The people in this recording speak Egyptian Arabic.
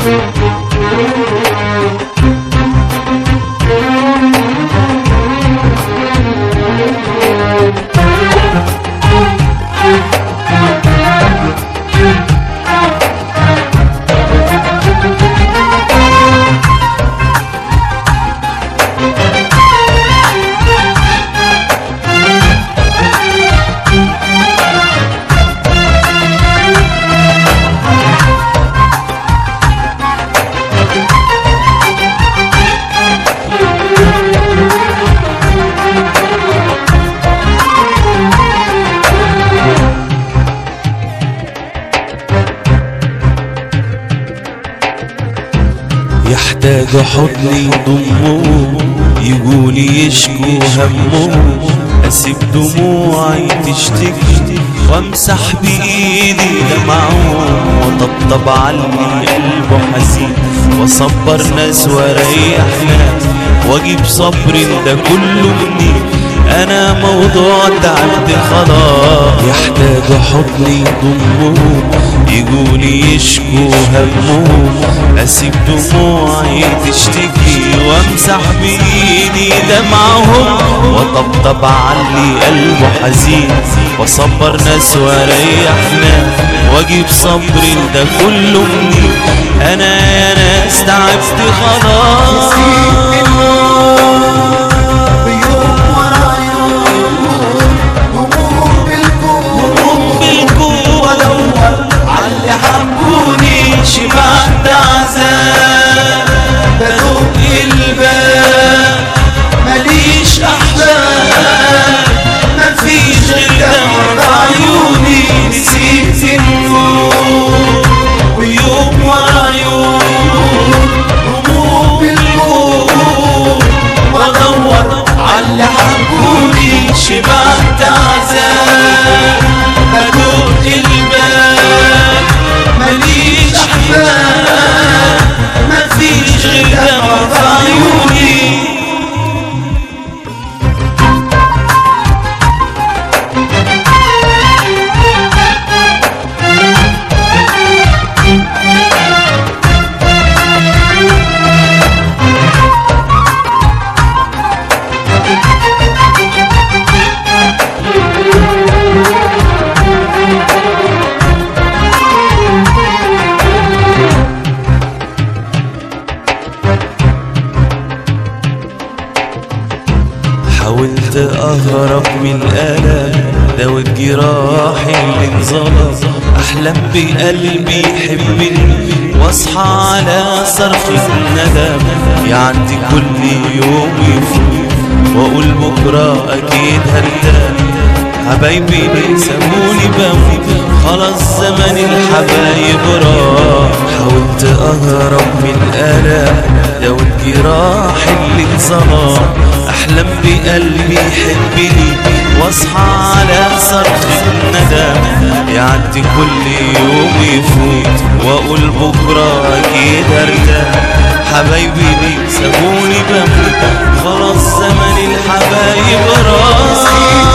يحتاج حضن يضمه يقول يشكو همه اسيب دموعي تشتكي وامسح بايدي دمعه وطبطب على قلبه حزين واصبر ناس واريح ناس واجيب صبر ده كله مني انا موضوع تعبت خلاص يحتاج حضن يضمه يقول يشكو همه اسيب دموعي تشتكي وامسح بايدي دمعهم وطبطب علي قلبه حزين واصبر ناس واريح ناس واجيب صبر ده كله مني انا يا ناس تعبت خلاص بيوم ورا يوم هموم بالكون بالكون وادور عاللي حبوني شبعت عذاب بدوق الباب ماليش احلام مفيش غير دمع عيوني نسيت النور ويوم ورا يوم هموم بالكون وادور عاللي حبوني شبعت عذاب بدوق الباب ماليش احلام مفيش غير دمع في عيوني حاولت اهرب من الالم داوت جراحي اللي انظلم احلم بقلبي يحبني واصحى على صرخ الندم يعدي كل يوم يفوت واقول بكره اكيد هرتاح حبايبي بيسموني بموت خلاص زمن الحبايب راح حاولت اهرب من الالم داوت جراحي اللي انظلم احلم بقلبي يحبني واصحى على صرخ الندم يعدي كل يوم يفوت واقول بكره اكيد ارتاح حبايبي بيسابوني بموت خلاص زمن الحبايب راح